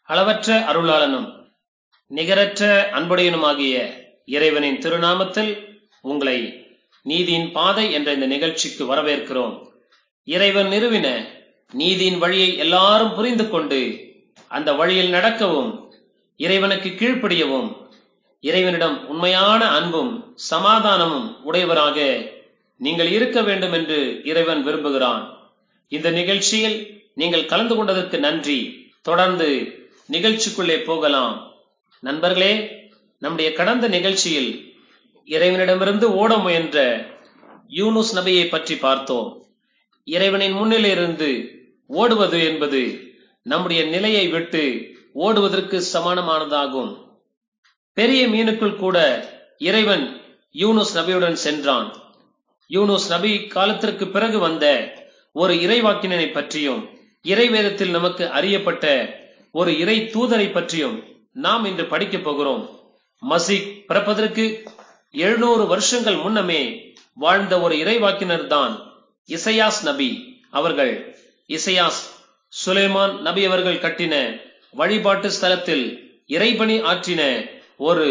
அளவற்ற அருளாளனும் நிகரற்ற அன்புடையனுமாகிய இறைவனின் திருநாமத்தில் உங்களை நீதியின் பாதை என்ற இந்த நிகழ்ச்சிக்கு வரவேற்கிறோம் இறைவன் நிறுவின நீதியின் வழியை எல்லாரும் புரிந்து கொண்டு அந்த வழியில் நடக்கவும் இறைவனுக்கு கீழ்ப்படியவும் இறைவனிடம் உண்மையான அன்பும் சமாதானமும் உடையவராக நீங்கள் இருக்க வேண்டும் என்று இறைவன் விரும்புகிறான் இந்த நிகழ்ச்சியில் நீங்கள் கலந்து கொண்டதற்கு நன்றி தொடர்ந்து நிகழ்ச்சிக்குள்ளே போகலாம் நண்பர்களே நம்முடைய கடந்த நிகழ்ச்சியில் இறைவனிடமிருந்து ஓட முயன்ற யூனுஸ் நபியை பற்றி பார்த்தோம் இறைவனின் முன்னிலிருந்து ஓடுவது என்பது நம்முடைய நிலையை விட்டு ஓடுவதற்கு சமானமானதாகும் பெரிய மீனுக்குள் கூட இறைவன் யூனுஸ் நபியுடன் சென்றான் யூனுஸ் நபி காலத்திற்கு பிறகு வந்த ஒரு இறைவாக்கினனை பற்றியும் இறைவேதத்தில் நமக்கு அறியப்பட்ட ஒரு இறை தூதரை பற்றியும் நாம் இன்று படிக்கப் போகிறோம் மசிக் பிறப்பதற்கு எழுநூறு வருஷங்கள் முன்னமே வாழ்ந்த ஒரு இறைவாக்கினர் தான் இசையாஸ் நபி அவர்கள் இசையாஸ் சுலைமான் நபி அவர்கள் கட்டின வழிபாட்டு ஸ்தலத்தில் இறைபணி ஆற்றின ஒரு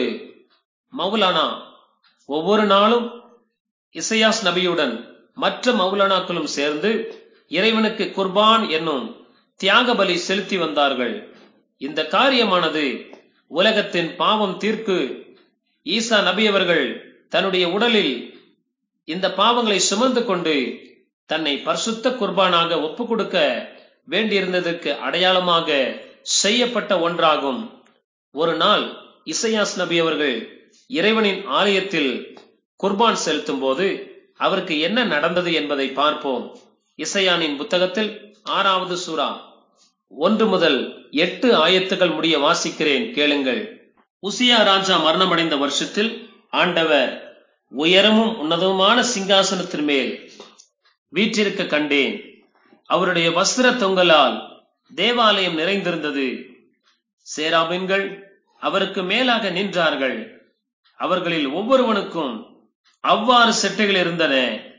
மௌலானா ஒவ்வொரு நாளும் இசையாஸ் நபியுடன் மற்ற மௌலானாக்களும் சேர்ந்து இறைவனுக்கு குர்பான் என்னும் தியாக பலி செலுத்தி வந்தார்கள் இந்த காரியமானது உலகத்தின் பாவம் தீர்க்கு ஈசா நபி அவர்கள் தன்னுடைய உடலில் இந்த பாவங்களை சுமந்து கொண்டு தன்னை பரிசுத்த குர்பானாக ஒப்பு கொடுக்க வேண்டியிருந்ததற்கு அடையாளமாக செய்யப்பட்ட ஒன்றாகும் ஒரு நாள் இசையாஸ் நபி அவர்கள் இறைவனின் ஆலயத்தில் குர்பான் செலுத்தும் போது அவருக்கு என்ன நடந்தது என்பதை பார்ப்போம் இசையானின் புத்தகத்தில் ஆறாவது சூரா ஒன்று முதல் எட்டு ஆயத்துகள் முடிய வாசிக்கிறேன் கேளுங்கள் உசியா ராஜா மரணமடைந்த வருஷத்தில் ஆண்டவர் உயரமும் உன்னதமுமான சிங்காசனத்தின் மேல் வீற்றிருக்க கண்டேன் அவருடைய வஸ்திர தொங்கலால் தேவாலயம் நிறைந்திருந்தது சேராபின்கள் அவருக்கு மேலாக நின்றார்கள் அவர்களில் ஒவ்வொருவனுக்கும் அவ்வாறு செட்டைகள் இருந்தன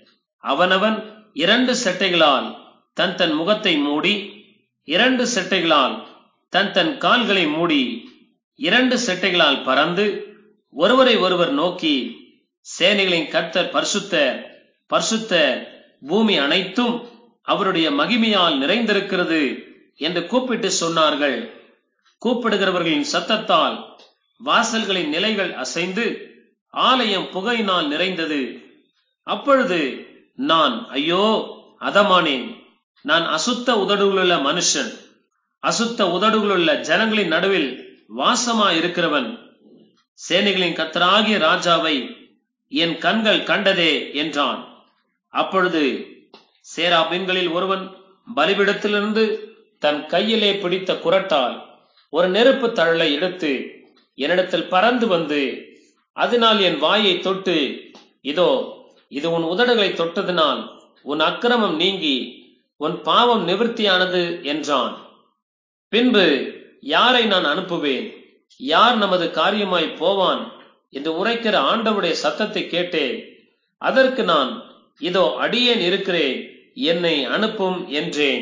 அவனவன் இரண்டு செட்டைகளால் தன் தன் முகத்தை மூடி இரண்டு செட்டைகளால் தன் தன் கால்களை மூடி இரண்டு செட்டைகளால் பறந்து ஒருவரை ஒருவர் நோக்கி சேனைகளின் கர்த்தர் பரிசுத்த பரிசுத்த பூமி அனைத்தும் அவருடைய மகிமையால் நிறைந்திருக்கிறது என்று கூப்பிட்டு சொன்னார்கள் கூப்பிடுகிறவர்களின் சத்தத்தால் வாசல்களின் நிலைகள் அசைந்து ஆலயம் புகையினால் நிறைந்தது அப்பொழுது நான் ஐயோ அதமானேன் நான் அசுத்த உதடுகளுள்ள மனுஷன் அசுத்த உதடுகளுள்ள ஜனங்களின் நடுவில் வாசமா இருக்கிறவன் சேனைகளின் கத்தராகிய ராஜாவை என் கண்கள் கண்டதே என்றான் அப்பொழுது சேரா பெண்களில் ஒருவன் பலிபிடத்திலிருந்து தன் கையிலே பிடித்த குரட்டால் ஒரு நெருப்பு தழலை எடுத்து என்னிடத்தில் பறந்து வந்து அதனால் என் வாயை தொட்டு இதோ இது உன் உதடுகளை தொட்டதினால் உன் அக்கிரமம் நீங்கி உன் பாவம் நிவர்த்தியானது என்றான் பின்பு யாரை நான் அனுப்புவேன் யார் நமது காரியமாய் போவான் என்று உரைக்கிற ஆண்டவுடைய சத்தத்தை கேட்டேன் அதற்கு நான் இதோ அடியேன் இருக்கிறேன் என்னை அனுப்பும் என்றேன்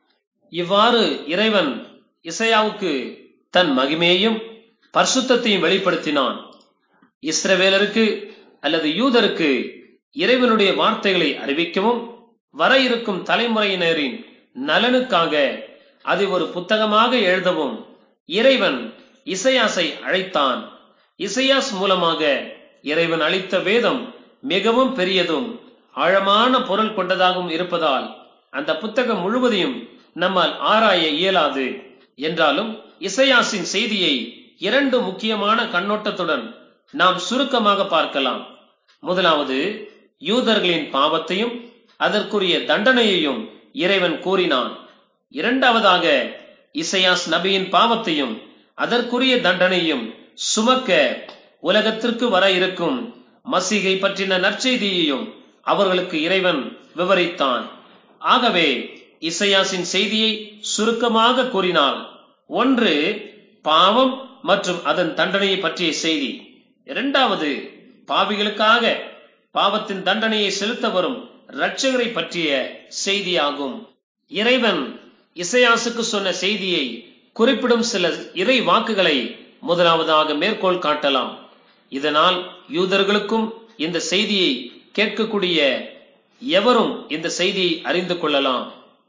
இவ்வாறு இறைவன் இசையாவுக்கு தன் மகிமையையும் பரிசுத்தையும் வெளிப்படுத்தினான் இஸ்ரவேலருக்கு அல்லது யூதருக்கு இறைவனுடைய வார்த்தைகளை அறிவிக்கவும் வர இருக்கும் தலைமுறையினரின் நலனுக்காக அதை ஒரு புத்தகமாக எழுதவும் இறைவன் இசையாசை அழைத்தான் இசையாஸ் மூலமாக இறைவன் அளித்த வேதம் மிகவும் பெரியதும் ஆழமான பொருள் கொண்டதாகவும் இருப்பதால் அந்த புத்தகம் முழுவதையும் நம்மால் ஆராய இயலாது என்றாலும் இசையாசின் செய்தியை இரண்டு முக்கியமான கண்ணோட்டத்துடன் நாம் சுருக்கமாக பார்க்கலாம் முதலாவது யூதர்களின் பாவத்தையும் அதற்குரிய தண்டனையையும் இறைவன் கூறினான் இரண்டாவதாக இசையாஸ் நபியின் பாவத்தையும் அதற்குரிய தண்டனையும் சுமக்க உலகத்திற்கு வர இருக்கும் மசிகை பற்றின நற்செய்தியையும் அவர்களுக்கு இறைவன் விவரித்தான் ஆகவே இசையாசின் செய்தியை சுருக்கமாக கூறினால் ஒன்று பாவம் மற்றும் அதன் தண்டனையை பற்றிய செய்தி இரண்டாவது பாவிகளுக்காக பாவத்தின் தண்டனையை செலுத்த வரும் இரட்சகரை பற்றிய செய்தியாகும் இறைவன் இசையாசுக்கு சொன்ன செய்தியை குறிப்பிடும் சில இறை வாக்குகளை முதலாவதாக மேற்கோள் காட்டலாம் இதனால் யூதர்களுக்கும் இந்த செய்தியை கேட்கக்கூடிய எவரும் இந்த செய்தியை அறிந்து கொள்ளலாம்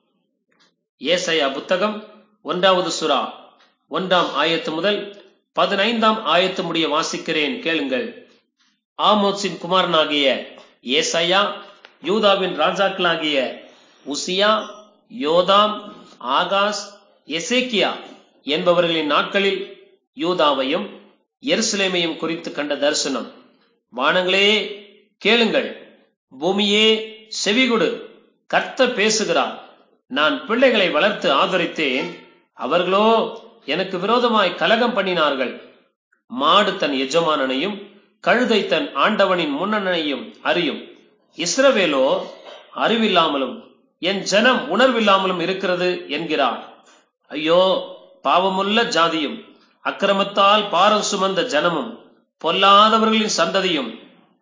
ஏசையா புத்தகம் ஒன்றாவது சுறா ஒன்றாம் ஆயத்து முதல் பதினைந்தாம் ஆயத்து முடிய வாசிக்கிறேன் கேளுங்கள் ஆமோத்ஸின் குமாரனாகிய ஏசையா யூதாவின் ராஜாக்களாகிய உசியா யோதாம் ஆகாஸ் எசேக்கியா என்பவர்களின் நாட்களில் யூதாவையும் எருசலேமையும் குறித்து கண்ட தரிசனம் வானங்களே கேளுங்கள் பூமியே செவிகொடு கர்த்தர் பேசுகிறார் நான் பிள்ளைகளை வளர்த்து ஆதரித்தேன் அவர்களோ எனக்கு விரோதமாய் கலகம் பண்ணினார்கள் மாடு தன் எஜமானனையும் கழுதை தன் ஆண்டவனின் முன்னணையும் அறியும் இஸ்ரவேலோ அறிவில்லாமலும் என் ஜனம் உணர்வில்லாமலும் இருக்கிறது என்கிறார் ஐயோ பாவமுள்ள ஜாதியும் அக்கிரமத்தால் பாரம் சுமந்த ஜனமும் பொல்லாதவர்களின் சந்ததியும்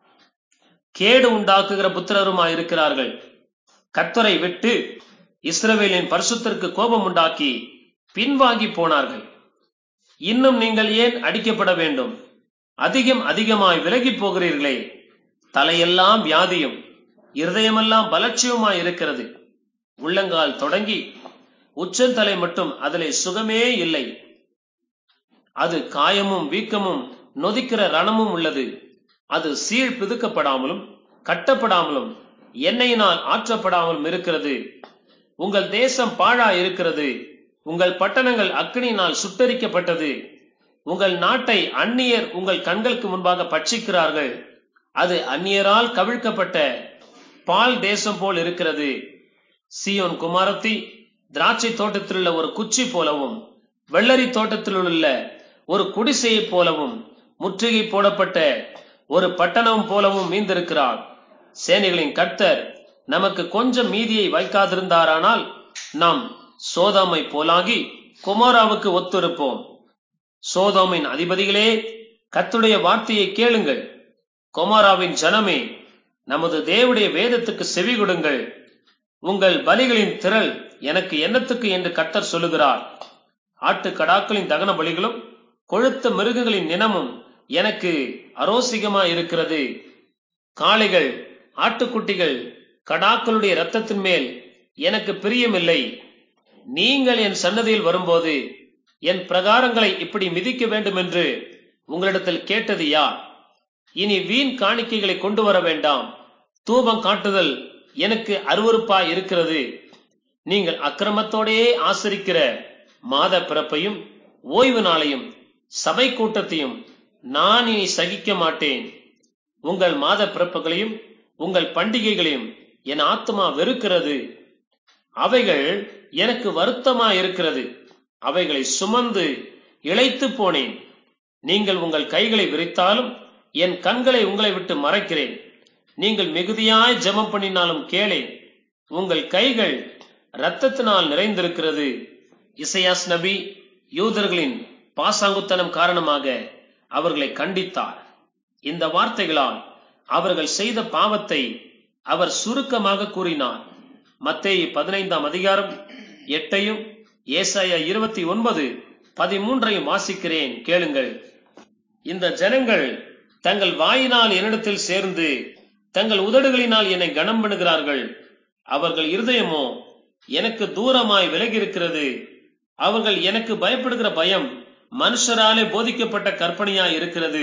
கேடு உண்டாக்குகிற புத்திரருமாய் இருக்கிறார்கள் கத்தரை விட்டு இஸ்ரவேலின் பரிசுத்திற்கு கோபம் உண்டாக்கி பின்வாங்கி போனார்கள் இன்னும் நீங்கள் ஏன் அடிக்கப்பட வேண்டும் அதிகம் அதிகமாய் விலகி போகிறீர்களே தலையெல்லாம் வியாதியும் இருதயமெல்லாம் பலட்சியமாய் இருக்கிறது உள்ளங்கால் தொடங்கி உச்சந்தலை மட்டும் அதிலே சுகமே இல்லை அது காயமும் வீக்கமும் நொதிக்கிற ரணமும் உள்ளது அது சீழ் பிதுக்கப்படாமலும் கட்டப்படாமலும் எண்ணெயினால் ஆற்றப்படாமலும் இருக்கிறது உங்கள் தேசம் பாழா இருக்கிறது உங்கள் பட்டணங்கள் அக்னியினால் சுட்டரிக்கப்பட்டது உங்கள் நாட்டை அந்நியர் உங்கள் கண்களுக்கு முன்பாக பட்சிக்கிறார்கள் அது அந்நியரால் கவிழ்க்கப்பட்ட பால் தேசம் போல் இருக்கிறது சியோன் குமாரத்தி திராட்சை தோட்டத்தில் உள்ள ஒரு குச்சி போலவும் வெள்ளரி தோட்டத்தில் உள்ள ஒரு குடிசையைப் போலவும் முற்றுகை போடப்பட்ட ஒரு பட்டணம் போலவும் மீந்திருக்கிறாள் சேனைகளின் கர்த்தர் நமக்கு கொஞ்சம் மீதியை வைக்காதிருந்தாரானால் நாம் சோதாமை போலாகி குமாராவுக்கு ஒத்திருப்போம் சோதோமின் அதிபதிகளே கத்துடைய வார்த்தையை கேளுங்கள் கொமாராவின் ஜனமே நமது தேவடைய வேதத்துக்கு செவி கொடுங்கள் உங்கள் பலிகளின் திரள் எனக்கு என்னத்துக்கு என்று கர்த்தர் சொல்லுகிறார் ஆட்டு கடாக்களின் தகன பலிகளும் கொழுத்த மிருகங்களின் நினமும் எனக்கு அரோசிகமா இருக்கிறது காளைகள் ஆட்டுக்குட்டிகள் கடாக்களுடைய இரத்தத்தின் மேல் எனக்கு பிரியமில்லை நீங்கள் என் சன்னதியில் வரும்போது என் பிரகாரங்களை இப்படி மிதிக்க வேண்டும் என்று உங்களிடத்தில் கேட்டது யார் இனி வீண் காணிக்கைகளை கொண்டு வர வேண்டாம் தூபம் காட்டுதல் எனக்கு அருவருப்பா இருக்கிறது நீங்கள் அக்கிரமத்தோடே ஆசரிக்கிற மாத பிறப்பையும் ஓய்வு நாளையும் சபை கூட்டத்தையும் நான் இனி சகிக்க மாட்டேன் உங்கள் மாத பிறப்புகளையும் உங்கள் பண்டிகைகளையும் என் ஆத்மா வெறுக்கிறது அவைகள் எனக்கு வருத்தமா இருக்கிறது அவைகளை சுமந்து இழைத்து போனேன் நீங்கள் உங்கள் கைகளை விரித்தாலும் என் கண்களை உங்களை விட்டு மறைக்கிறேன் நீங்கள் மிகுதியாய் ஜெபம் பண்ணினாலும் கேளேன் உங்கள் கைகள் இரத்தத்தினால் நிறைந்திருக்கிறது இசையாஸ் நபி யூதர்களின் பாசாங்குத்தனம் காரணமாக அவர்களை கண்டித்தார் இந்த வார்த்தைகளால் அவர்கள் செய்த பாவத்தை அவர் சுருக்கமாக கூறினார் மத்தேயு பதினைந்தாம் அதிகாரம் எட்டையும் ஏசாயா இருபத்தி ஒன்பது பதிமூன்றையும் வாசிக்கிறேன் கேளுங்கள் இந்த ஜனங்கள் தங்கள் வாயினால் என்னிடத்தில் சேர்ந்து தங்கள் உதடுகளினால் என்னை கனம் பண்ணுகிறார்கள் அவர்கள் இருதயமோ எனக்கு தூரமாய் விலகி இருக்கிறது அவர்கள் எனக்கு பயப்படுகிற பயம் மனுஷராலே போதிக்கப்பட்ட கற்பனையாய் இருக்கிறது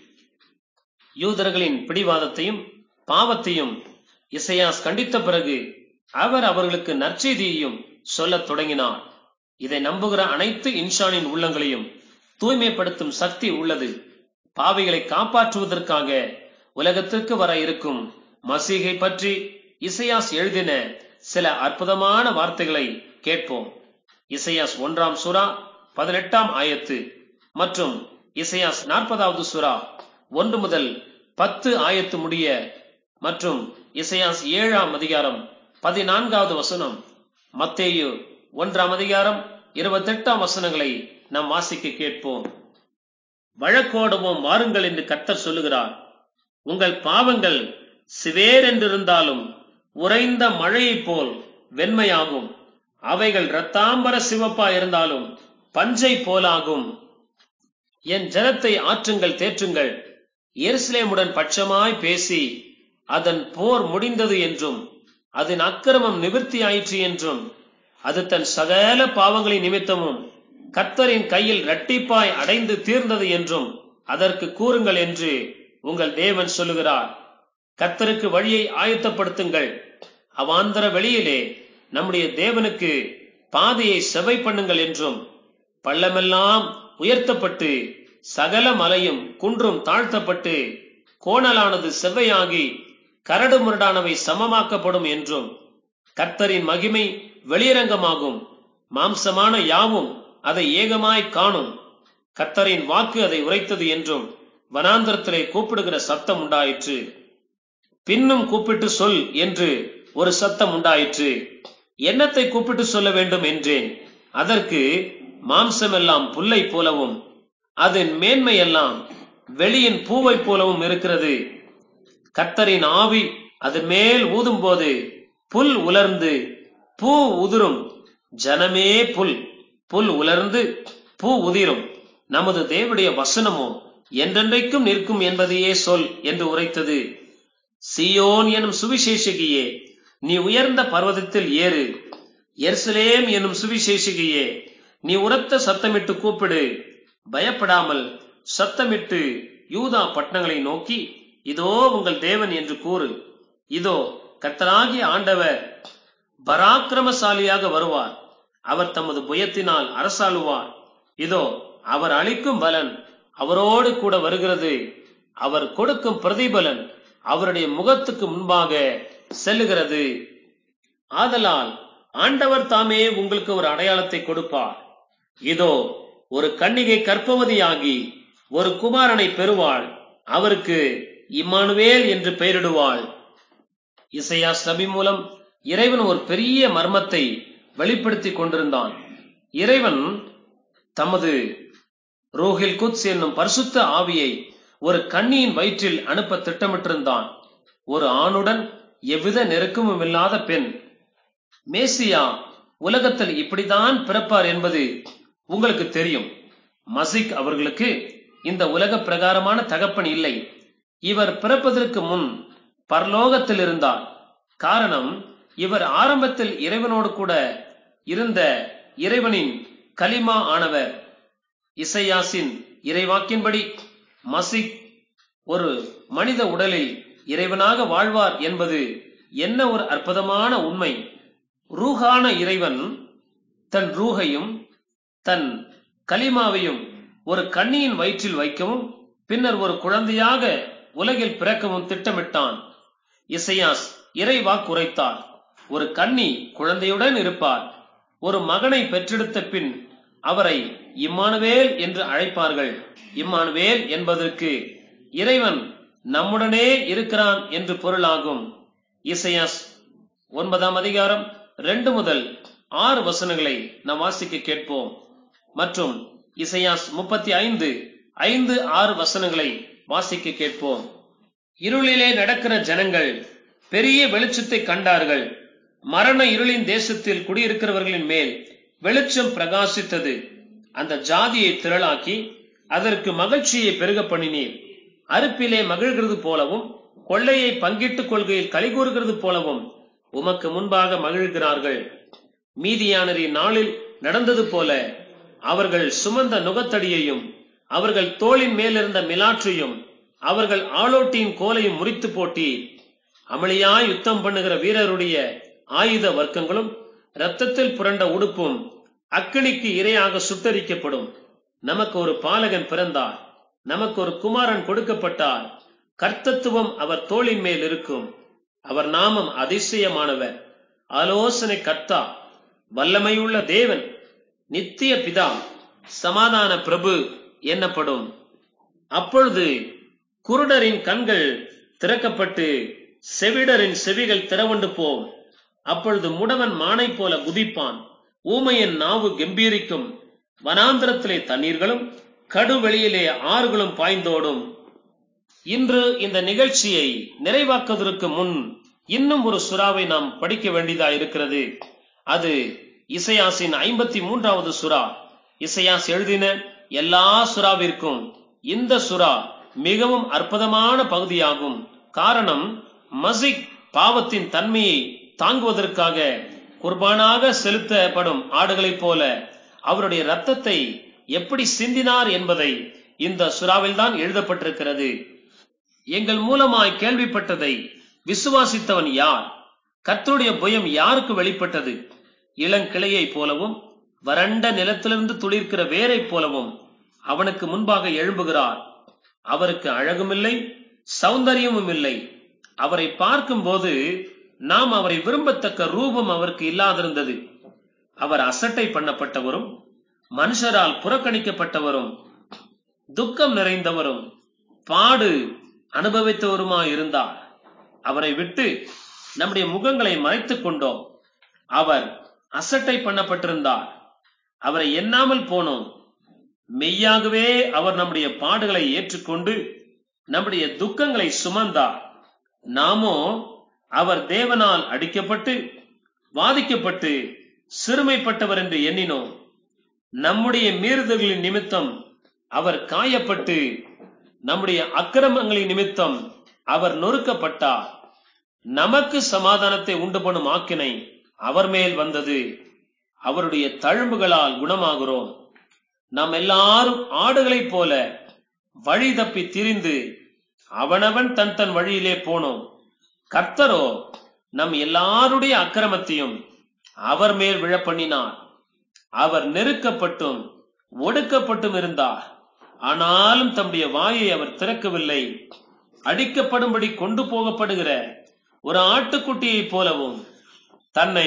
யூதர்களின் பிடிவாதத்தையும் பாவத்தையும் இசையாஸ் கண்டித்த பிறகு அவர் அவர்களுக்கு நற்செய்தியையும் சொல்லத் தொடங்கினார் இதை நம்புகிற அனைத்து இன்சானின் உள்ளங்களையும் தூய்மைப்படுத்தும் சக்தி உள்ளது பாவிகளை காப்பாற்றுவதற்காக உலகத்திற்கு வர இருக்கும் மசீகை பற்றி இசையாஸ் எழுதின சில அற்புதமான வார்த்தைகளை கேட்போம் இசையாஸ் ஒன்றாம் சுறா பதினெட்டாம் ஆயத்து மற்றும் இசையாஸ் நாற்பதாவது சுறா ஒன்று முதல் பத்து ஆயத்து முடிய மற்றும் இசையாஸ் ஏழாம் அதிகாரம் பதினான்காவது வசனம் மத்தேயு ஒன்றாம் அதிகாரம் இருபத்தெட்டாம் வசனங்களை நாம் வாசிக்க கேட்போம் வழக்கோடவும் வாருங்கள் என்று கர்த்தர் சொல்லுகிறார் உங்கள் பாவங்கள் சிவேர் என்றிருந்தாலும் உறைந்த மழையைப் போல் வெண்மையாகும் அவைகள் இரத்தாம்பர சிவப்பா இருந்தாலும் பஞ்சை போலாகும் என் ஜனத்தை ஆற்றுங்கள் தேற்றுங்கள் எருசலேமுடன் பட்சமாய் பேசி அதன் போர் முடிந்தது என்றும் அதன் அக்கிரமம் நிவிர்த்தி ஆயிற்று என்றும் அது தன் சகல பாவங்களின் நிமித்தமும் கர்த்தரின் கையில் இரட்டிப்பாய் அடைந்து தீர்ந்தது என்றும் அதற்கு கூறுங்கள் என்று உங்கள் தேவன் சொல்லுகிறார் கர்த்தருக்கு வழியை ஆயத்தப்படுத்துங்கள் அவாந்தர வெளியிலே நம்முடைய தேவனுக்கு பாதையை செவை பண்ணுங்கள் என்றும் பள்ளமெல்லாம் உயர்த்தப்பட்டு சகல மலையும் குன்றும் தாழ்த்தப்பட்டு கோணலானது செவ்வையாகி கரடு முரடானவை சமமாக்கப்படும் என்றும் கர்த்தரின் மகிமை வெளியரங்கமாகும் மாம்சமான யாவும் அதை ஏகமாய் காணும் கர்த்தரின் வாக்கு அதை உரைத்தது என்றும் வனாந்தரத்திலே கூப்பிடுகிற சத்தம் உண்டாயிற்று பின்னும் கூப்பிட்டு சொல் என்று ஒரு சத்தம் உண்டாயிற்று என்னத்தை கூப்பிட்டு சொல்ல வேண்டும் என்றேன் அதற்கு மாம்சமெல்லாம் புல்லை போலவும் அதன் மேன்மையெல்லாம் வெளியின் பூவை போலவும் இருக்கிறது கர்த்தரின் ஆவி அதன் மேல் ஊதும் போது புல் உலர்ந்து பூ உதிரும் ஜனமே புல் புல் உலர்ந்து பூ உதிரும் நமது தேவடைய வசனமோ என்றென்றைக்கும் நிற்கும் என்பதையே சொல் என்று உரைத்தது சியோன் எனும் சுவிசேஷகியே நீ உயர்ந்த பர்வதத்தில் ஏறு எருசலேம் எனும் சுவிசேஷகியே நீ உரத்த சத்தமிட்டு கூப்பிடு பயப்படாமல் சத்தமிட்டு யூதா பட்டணங்களை நோக்கி இதோ உங்கள் தேவன் என்று கூறு இதோ கர்த்தராகிய ஆண்டவர் பராக்கிரமசாலியாக வருவார் அவர் தமது புயத்தினால் அரசாளுவார் இதோ அவர் அளிக்கும் பலன் அவரோடு கூட வருகிறது அவர் கொடுக்கும் பிரதிபலன் அவருடைய முகத்துக்கு முன்பாக செல்லுகிறது ஆதலால் ஆண்டவர் தாமே உங்களுக்கு ஒரு அடையாளத்தை கொடுப்பார் இதோ ஒரு கன்னிகை கற்பவதியாகி ஒரு குமாரனை பெறுவாள் அவருக்கு இம்மானுவேல் என்று பெயரிடுவாள் இசையா சபி மூலம் இறைவன் ஒரு பெரிய மர்மத்தை வெளிப்படுத்திக் கொண்டிருந்தான் இறைவன் தமது ரோஹில் குத்ஸ் என்னும் பரிசுத்த ஆவியை ஒரு கன்னியின் வயிற்றில் அனுப்ப திட்டமிட்டிருந்தான் ஒரு ஆணுடன் எவ்வித நெருக்கமும் இல்லாத பெண் மேசியா உலகத்தில் இப்படித்தான் பிறப்பார் என்பது உங்களுக்கு தெரியும் மசிக் அவர்களுக்கு இந்த உலக பிரகாரமான தகப்பன் இல்லை இவர் பிறப்பதற்கு முன் பரலோகத்தில் இருந்தார் காரணம் இவர் ஆரம்பத்தில் இறைவனோடு கூட இருந்த இறைவனின் கலிமா ஆனவர் இசையாசின் இறைவாக்கின்படி மசிக் ஒரு மனித உடலில் இறைவனாக வாழ்வார் என்பது என்ன ஒரு அற்புதமான உண்மை ரூஹான இறைவன் தன் ரூஹையும் தன் கலிமாவையும் ஒரு கண்ணியின் வயிற்றில் வைக்கவும் பின்னர் ஒரு குழந்தையாக உலகில் பிறக்கவும் திட்டமிட்டான் இசையாஸ் இறைவா குறைத்தார் ஒரு கன்னி குழந்தையுடன் இருப்பார் ஒரு மகனை பெற்றெடுத்த பின் அவரை இம்மானுவேல் என்று அழைப்பார்கள் இம்மானுவேல் என்பதற்கு இறைவன் நம்முடனே இருக்கிறான் என்று பொருளாகும் இசையாஸ் ஒன்பதாம் அதிகாரம் ரெண்டு முதல் ஆறு வசனங்களை நாம் வாசிக்க கேட்போம் மற்றும் இசையாஸ் முப்பத்தி ஐந்து ஐந்து ஆறு வசனங்களை வாசிக்க கேட்போம் இருளிலே நடக்கிற ஜனங்கள் பெரிய வெளிச்சத்தை கண்டார்கள் மரண இருளின் தேசத்தில் குடியிருக்கிறவர்களின் மேல் வெளிச்சம் பிரகாசித்தது அந்த ஜாதியை திரளாக்கி அதற்கு மகிழ்ச்சியை பெருக பண்ணினீர் அறுப்பிலே மகிழ்கிறது போலவும் கொள்ளையை பங்கிட்டுக் கொள்கையில் கலிகூறுகிறது போலவும் உமக்கு முன்பாக மகிழ்கிறார்கள் மீதியானரின் நாளில் நடந்தது போல அவர்கள் சுமந்த நுகத்தடியையும் அவர்கள் தோளின் மேலிருந்த மிலாற்றையும் அவர்கள் ஆளோட்டியின் கோலையும் முறித்து போட்டீர் அமளியாய் யுத்தம் பண்ணுகிற வீரருடைய ஆயுத வர்க்கங்களும் இரத்தத்தில் புரண்ட உடுப்பும் அக்கினிக்கு இரையாக சுட்டரிக்கப்படும் நமக்கு ஒரு பாலகன் பிறந்தார் நமக்கு ஒரு குமாரன் கொடுக்கப்பட்டார் கர்த்தத்துவம் அவர் தோளின் மேல் இருக்கும் அவர் நாமம் அதிசயமானவர் ஆலோசனை கர்த்தா வல்லமையுள்ள தேவன் நித்திய பிதா சமாதான பிரபு என்னப்படும் அப்பொழுது குருடரின் கண்கள் திறக்கப்பட்டு செவிடரின் செவிகள் திறவண்டு போம் அப்பொழுது முடவன் மானை போல குதிப்பான் ஊமையின் நாவு கம்பீரிக்கும் வனாந்திரத்திலே தண்ணீர்களும் கடுவெளியிலே ஆறுகளும் பாய்ந்தோடும் இன்று இந்த நிகழ்ச்சியை நிறைவாக்குவதற்கு முன் இன்னும் ஒரு சுறாவை நாம் படிக்க வேண்டியதா இருக்கிறது அது இசையாசின் ஐம்பத்தி மூன்றாவது சுறா இசையாஸ் எழுதின எல்லா சுறாவிற்கும் இந்த சுறா மிகவும் அற்புதமான பகுதியாகும் காரணம் மசிக் பாவத்தின் தன்மையை தாங்குவதற்காக குர்பானாக செலுத்தப்படும் ஆடுகளைப் போல அவருடைய ரத்தத்தை எப்படி சிந்தினார் என்பதை இந்த சுறாவில்தான் எழுதப்பட்டிருக்கிறது எங்கள் மூலமாய் கேள்விப்பட்டதை விசுவாசித்தவன் யார் கர்த்தருடைய புயம் யாருக்கு வெளிப்பட்டது இளங்கிளையைப் போலவும் வறண்ட நிலத்திலிருந்து துளிர்க்கிற வேரைப் போலவும் அவனுக்கு முன்பாக எழும்புகிறார் அவருக்கு அழகுமில்லை சௌந்தரியமும் இல்லை அவரை பார்க்கும்போது நாம் அவரை விரும்பத்தக்க ரூபம் அவருக்கு இல்லாதிருந்தது அவர் அசட்டை பண்ணப்பட்டவரும் மனுஷரால் புறக்கணிக்கப்பட்டவரும் துக்கம் நிறைந்தவரும் பாடு அனுபவித்தவருமாய் இருந்தார் அவரை விட்டு நம்முடைய முகங்களை மறைத்துக் கொண்டோம் அவர் அசட்டை பண்ணப்பட்டிருந்தார் அவரை எண்ணாமல் போனோம் மெய்யாகவே அவர் நம்முடைய பாடுகளை ஏற்றுக்கொண்டு நம்முடைய துக்கங்களை சுமந்தார் நாமோ அவர் தேவனால் அடிக்கப்பட்டு வாதிக்கப்பட்டு சிறுமைப்பட்டவர் என்று எண்ணினோம் நம்முடைய மீறுதல்களின் நிமித்தம் அவர் காயப்பட்டு நம்முடைய அக்கிரமங்களின் நிமித்தம் அவர் நொறுக்கப்பட்டார் நமக்கு சமாதானத்தை உண்டு பண்ணும் ஆக்கினை அவர் மேல் வந்தது அவருடைய தழும்புகளால் குணமாகிறோம் நாம் எல்லாரும் ஆடுகளைப் போல வழி தப்பி திரிந்து அவனவன் தன் தன் வழியிலே போனோம் கர்த்தரோ நம் எல்லாருடைய அக்கிரமத்தையும் அவர் மேல் விழப்பண்ணினார் அவர் நெருக்கப்பட்டும் ஒடுக்கப்பட்டும் இருந்தார் ஆனாலும் தம்முடைய வாயை அவர் திறக்கவில்லை அடிக்கப்படும்படி கொண்டு போகப்படுகிற ஒரு ஆட்டுக்குட்டியைப் போலவும் தன்னை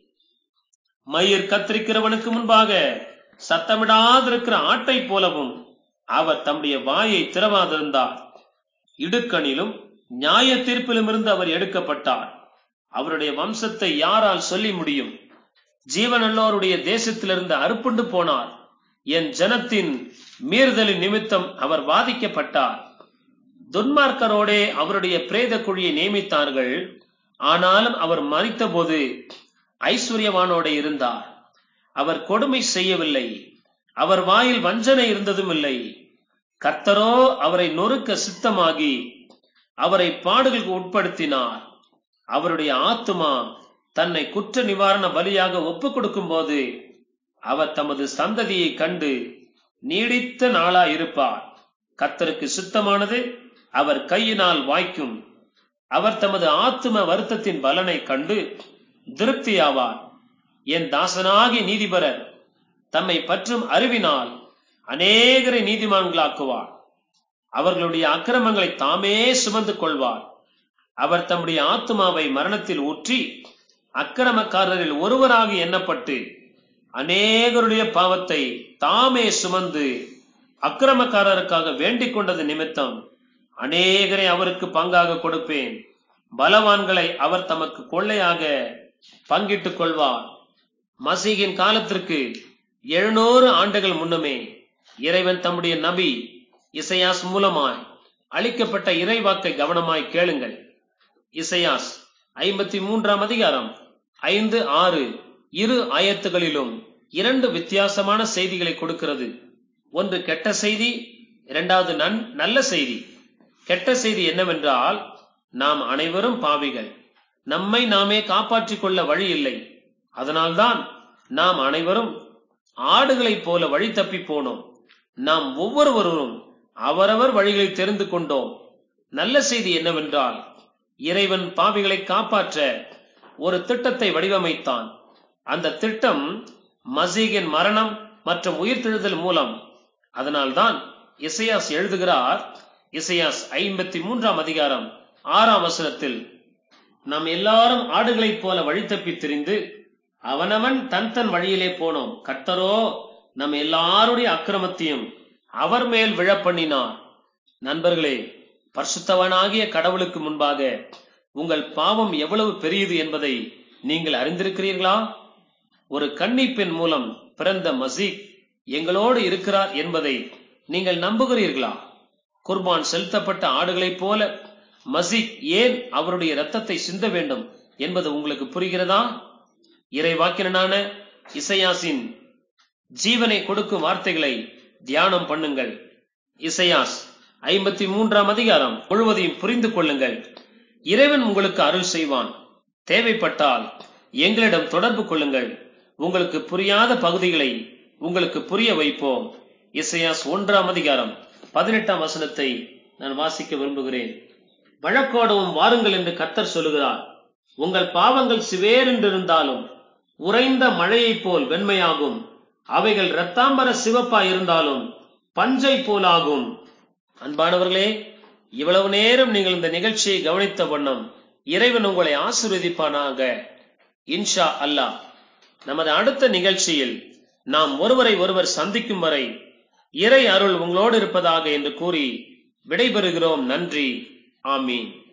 மயிர் கத்திரிக்கிறவனுக்கு முன்பாக சத்தமிடாதிருக்கிற ஆட்டைப் போலவும் அவர் தம்முடைய வாயை திறவாதிருந்தார் இடுக்கணிலும் நியாய தீர்ப்பிலும் இருந்து அவர் எடுக்கப்பட்டார் அவருடைய வம்சத்தை யாரால் சொல்லி முடியும் ஜீவனல்லோருடைய தேசத்திலிருந்து அறுப்புண்டு போனார் என் ஜனத்தின் மீறுதலின் நிமித்தம் அவர் வாதிக்கப்பட்டார் துன்மார்க்கரோடே அவருடைய பிரேத குழியை நியமித்தார்கள் ஆனாலும் அவர் மறித்தபோது ஐஸ்வர்யவானோட இருந்தார் அவர் கொடுமை செய்யவில்லை அவர் வாயில் வஞ்சனை இருந்ததும் இல்லை கர்த்தரோ அவரை நொறுக்க சித்தமாகி அவரை பாடுகளுக்கு உட்படுத்தினார் அவருடைய ஆத்துமா தன்னை குற்ற நிவாரண பலியாக ஒப்புக் கொடுக்கும் போது அவர் தமது சந்ததியை கண்டு நீடித்த நாளா இருப்பார் கர்த்தருக்கு சித்தமானது அவர் கையினால் வாய்க்கும் அவர் தமது ஆத்தும வருத்தத்தின் பலனை கண்டு திருப்தியாவார் என் தாசனாகிய நீதிபரர் தம்மை பற்றும் அறிவினால் அநேகரை நீதிமான்களாக்குவார் அவர்களுடைய அக்கிரமங்களை தாமே சுமந்து கொள்வார் அவர் தம்முடைய ஆத்துமாவை மரணத்தில் ஊற்றி அக்கிரமக்காரரில் ஒருவராக எண்ணப்பட்டு அநேகருடைய பாவத்தை தாமே சுமந்து அக்கிரமக்காரருக்காக வேண்டிக் கொண்டது நிமித்தம் அநேகரை அவருக்கு பங்காக கொடுப்பேன் பலவான்களை அவர் தமக்கு கொள்ளையாக பங்கிட்டுக் கொள்வார் மசீகின் காலத்திற்கு எழுநூறு ஆண்டுகள் முன்னமே இறைவன் தம்முடைய நபி இசையாஸ் மூலமாய் அளிக்கப்பட்ட இறைவாக்கை கவனமாய் கேளுங்கள் இசையாஸ் ஐம்பத்தி மூன்றாம் அதிகாரம் ஐந்து ஆறு இரு ஆயத்துகளிலும் இரண்டு வித்தியாசமான செய்திகளை கொடுக்கிறது ஒன்று கெட்ட செய்தி இரண்டாவது நன் நல்ல செய்தி கெட்ட செய்தி என்னவென்றால் நாம் அனைவரும் பாவிகள் நம்மை நாமே காப்பாற்றிக் கொள்ள வழி இல்லை அதனால்தான் நாம் அனைவரும் ஆடுகளைப் போல வழி தப்பி போனோம் நாம் ஒவ்வொருவரும் அவரவர் வழிகளை தெரிந்து கொண்டோம் நல்ல செய்தி என்னவென்றால் இறைவன் பாவிகளை காப்பாற்ற ஒரு திட்டத்தை வடிவமைத்தான் அந்த திட்டம் மசீகின் மரணம் மற்றும் உயிர்த்தெழுதல் மூலம் அதனால்தான் இசையாஸ் எழுதுகிறார் இசையாஸ் ஐம்பத்தி மூன்றாம் அதிகாரம் ஆறாம் வசனத்தில் நாம் எல்லாரும் ஆடுகளைப் போல வழி தப்பி திரிந்து அவனவன் தன் தன் வழியிலே போனோம் கர்த்தரோ நம் எல்லாருடைய அக்கிரமத்தையும் அவர் மேல் விழப்பண்ணினார் நண்பர்களே பரிசுத்தவனாகிய கடவுளுக்கு முன்பாக உங்கள் பாவம் எவ்வளவு பெரியது என்பதை நீங்கள் அறிந்திருக்கிறீர்களா ஒரு கன்னி பெண் மூலம் பிறந்த மசீக் எங்களோடு இருக்கிறார் என்பதை நீங்கள் நம்புகிறீர்களா குர்பான் செலுத்தப்பட்ட ஆடுகளைப் போல மசீக் ஏன் அவருடைய இரத்தத்தை சிந்த வேண்டும் என்பது உங்களுக்கு புரிகிறதா இறைவாக்கினான இசையாசின் ஜீவனை கொடுக்கும் வார்த்தைகளை தியானம் பண்ணுங்கள் இசையாஸ் ஐம்பத்தி மூன்றாம் அதிகாரம் முழுவதையும் புரிந்து கொள்ளுங்கள் இறைவன் உங்களுக்கு அருள் செய்வான் தேவைப்பட்டால் எங்களிடம் தொடர்பு கொள்ளுங்கள் உங்களுக்கு புரியாத பகுதிகளை உங்களுக்கு புரிய வைப்போம் இசையாஸ் ஒன்றாம் அதிகாரம் பதினெட்டாம் வசனத்தை நான் வாசிக்க விரும்புகிறேன் வழக்கோடவும் வாருங்கள் என்று கத்தர் சொல்லுகிறார் உங்கள் பாவங்கள் சிவேரென்றிருந்தாலும் உறைந்த மழையைப் போல் வெண்மையாகும் அவைகள் இரத்தாம்பர சிவப்பா இருந்தாலும் பஞ்சை போலாகும் அன்பானவர்களே இவ்வளவு நேரம் நீங்கள் இந்த நிகழ்ச்சியை கவனித்த வண்ணம் இறைவன் உங்களை ஆசீர்வதிப்பானாக இன்ஷா அல்லாஹ் நமது அடுத்த நிகழ்ச்சியில் நாம் ஒருவரை ஒருவர் சந்திக்கும் வரை இறை அருள் உங்களோடு இருப்பதாக என்று கூறி விடைபெறுகிறோம் நன்றி ஆமீன்